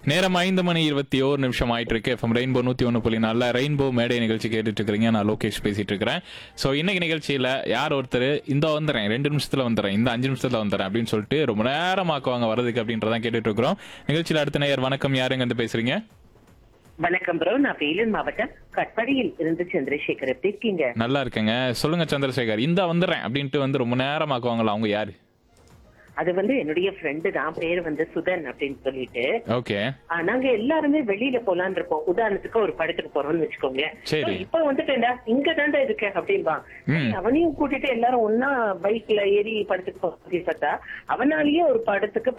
நேரம் ஐந்து மணி இருபத்தி ஓரு நிமிஷம் ஆயிட்டு இருக்கு எஃப்எம் ரெயின்போ நூத்தி ஒன்று புள்ளி நாலில் ரெயின்போ மேடை நிகழ்ச்சி கேட்டுட்டு இருக்கிறீங்க நான் லோகேஷ் பேசிட்டு இருக்கிறேன் ஸோ இன்னைக்கு நிகழ்ச்சியில யார் ஒருத்தர் இந்த வந்துடுறேன் ரெண்டு நிமிஷத்துல வந்துடுறேன் இந்த அஞ்சு நிமிஷத்துல வந்துடுறேன் அப்படின்னு சொல்லிட்டு ரொம்ப நேரம் ஆக்குவாங்க வரதுக்கு அப்படின்றதான் கேட்டுட்டு இருக்கிறோம் நிகழ்ச்சியில அடுத்த நேயர் வணக்கம் யாருங்க வந்து பேசுறீங்க வணக்கம் ப்ரோ நான் வேலூர் மாவட்டம் கட்படியில் இருந்து சந்திரசேகர் எப்படி இருக்கீங்க நல்லா இருக்கேங்க சொல்லுங்க சந்திரசேகர் இந்த வந்துடுறேன் அப்படின்ட்டு வந்து ரொம்ப நேரம் ஆக்குவாங்களா அவங்க யாரு அது வந்து என்னுடைய ஃப்ரெண்டு தான் பேர் வந்து சுதன் அப்படின்னு சொல்லிட்டு ஓகே ஆ, நாங்க எல்லாருமே வெளியில போலான்னு இருப்போம் உதாரணத்துக்கு ஒரு படத்துக்கு போறோம்னு வச்சுக்கோங்க சரி. இப்ப வந்துட்டேன்டா இங்க தாண்டா இருக்க அப்படின்பா ம். அவனையும் கூட்டிட்டு எல்லாரும் ஒன்னா பைக்ல ஏறி படத்துக்கு போக பார்த்தா அவனாலேயே ஒரு படத்துக்கு